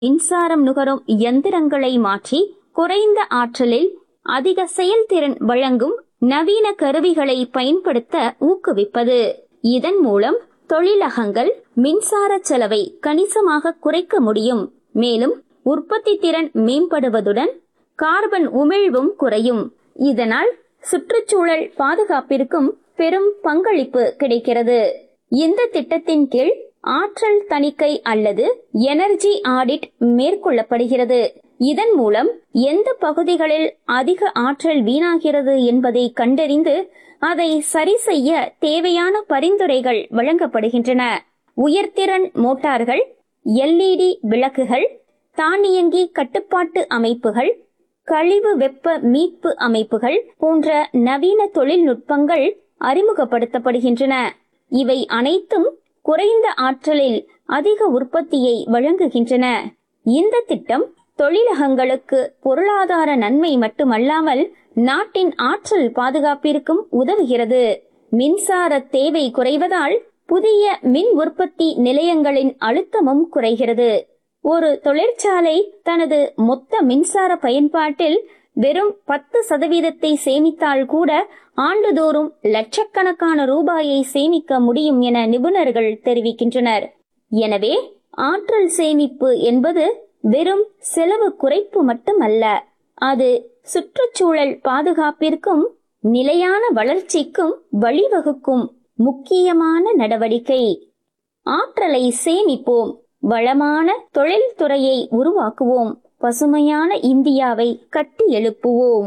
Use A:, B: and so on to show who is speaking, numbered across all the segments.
A: மின்சாரம் நுகரும் இயந்திரங்களை மாற்றி குறைந்த ஆற்றலில் அதிக செயல்திறன் வழங்கும் நவீன கருவிகளை பயன்படுத்த ஊக்குவிப்பது இதன் மூலம் தொழிலகங்கள் மின்சார செலவை கணிசமாக குறைக்க முடியும் மேலும் உற்பத்தி திறன் மேம்படுவதுடன் கார்பன் உமிழ்வும் குறையும் இதனால் சுற்றுச்சூழல் பாதுகாப்பிற்கும் பெரும் பங்களிப்பு கிடைக்கிறது இந்த திட்டத்தின் கீழ் ஆற்றல் தணிக்கை அல்லது எனர்ஜி ஆடிட் மேற்கொள்ளப்படுகிறது இதன் மூலம் எந்த பகுதிகளில் அதிக ஆற்றல் வீணாகிறது என்பதை கண்டறிந்து அதை சரி செய்ய தேவையான பரிந்துரைகள் வழங்கப்படுகின்றன உயர்திறன் மோட்டார்கள் எல்இடி விளக்குகள் தானியங்கி கட்டுப்பாட்டு அமைப்புகள் கழிவு வெப்ப மீட்பு அமைப்புகள் போன்ற நவீன தொழில்நுட்பங்கள் அறிமுகப்படுத்தப்படுகின்றன இவை அனைத்தும் குறைந்த ஆற்றலில் அதிக உற்பத்தியை வழங்குகின்றன இந்த திட்டம் தொழிலகங்களுக்கு பொருளாதார நன்மை மட்டுமல்லாமல் நாட்டின் ஆற்றல் பாதுகாப்பிற்கும் உதவுகிறது மின்சார தேவை குறைவதால் புதிய மின் உற்பத்தி நிலையங்களின் அழுத்தமும் குறைகிறது ஒரு தொழிற்சாலை தனது மொத்த மின்சார பயன்பாட்டில் வெறும் பத்து சதவீதத்தை சேமித்தால் கூட ஆண்டுதோறும் லட்சக்கணக்கான ரூபாயை சேமிக்க முடியும் என நிபுணர்கள் தெரிவிக்கின்றனர் எனவே ஆற்றல் சேமிப்பு என்பது வெறும் செலவு குறைப்பு மட்டுமல்ல அது சுற்றுச்சூழல் பாதுகாப்பிற்கும் நிலையான வளர்ச்சிக்கும் வழிவகுக்கும் முக்கியமான நடவடிக்கை ஆற்றலை சேமிப்போம் வளமான தொழில்துறையை உருவாக்குவோம் பசுமையான இந்தியாவை கட்டி எழுப்புவோம்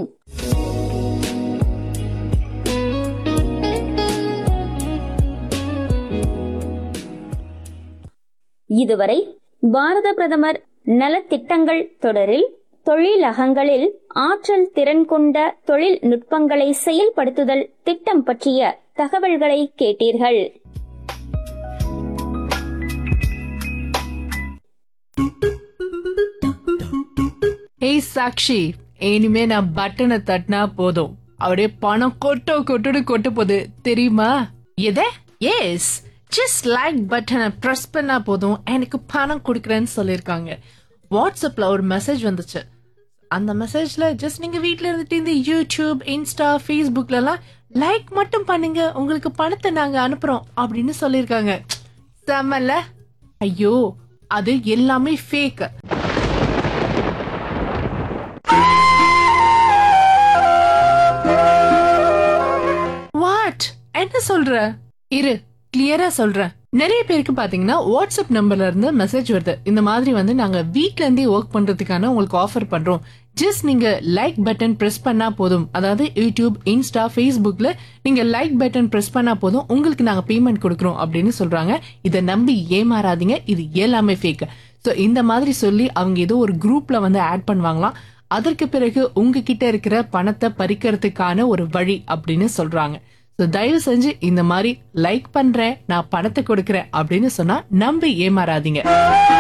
A: இதுவரை பாரத பிரதமர் நலத்திட்டங்கள் தொடரில் தொழிலகங்களில் ஆற்றல் திறன் கொண்ட தொழில்நுட்பங்களை செயல்படுத்துதல் திட்டம் பற்றிய தகவல்களை கேட்டீர்கள்
B: ஏய் சாக்ஷி இனிமே நான் பட்டனை தட்டினா போதும் அப்படியே பணம் கொட்டோ கொட்டுன்னு கொட்ட போகுது தெரியுமா எத எஸ் ஜஸ்ட் லைக் பட்டனை ப்ரெஸ் பண்ணா போதும் எனக்கு பணம் கொடுக்குறேன்னு சொல்லியிருக்காங்க வாட்ஸ்அப்ல ஒரு மெசேஜ் வந்துச்சு அந்த மெசேஜ்ல ஜஸ்ட் நீங்க வீட்ல இருந்துட்டு இந்த யூடியூப் இன்ஸ்டா ஃபேஸ்புக்ல எல்லாம் லைக் மட்டும் பண்ணுங்க உங்களுக்கு பணத்தை நாங்க அனுப்புறோம் அப்படின்னு சொல்லியிருக்காங்க செம்மல்ல ஐயோ அது எல்லாமே ஃபேக் வாட் என்ன சொல்ற இரு கிளியரா சொல்றேன் நிறைய பேருக்கு பாத்தீங்கன்னா வாட்ஸ்அப் நம்பர்ல இருந்து மெசேஜ் வருது இந்த மாதிரி வந்து நாங்க வீட்ல இருந்தே ஒர்க் பண்றதுக்கான உங்களுக்கு ஆஃபர் பண்றோம் ஜஸ்ட் நீங்க லைக் பட்டன் பிரஸ் பண்ணா போதும் அதாவது யூடியூப் இன்ஸ்டா ஃபேஸ்புக்ல நீங்க லைக் பட்டன் பிரஸ் பண்ணா போதும் உங்களுக்கு நாங்க பேமெண்ட் கொடுக்குறோம் அப்படின்னு சொல்றாங்க இதை நம்பி ஏமாறாதீங்க இது எல்லாமே ஃபேக் ஸோ இந்த மாதிரி சொல்லி அவங்க ஏதோ ஒரு குரூப்ல வந்து ஆட் பண்ணுவாங்களாம் அதற்கு பிறகு உங்ககிட்ட இருக்கிற பணத்தை பறிக்கிறதுக்கான ஒரு வழி அப்படின்னு சொல்றாங்க ஸோ தயவு செஞ்சு இந்த மாதிரி லைக் பண்றேன் நான் பணத்தை கொடுக்கறேன் அப்படின்னு சொன்னா நம்பி ஏமாறாதீங்க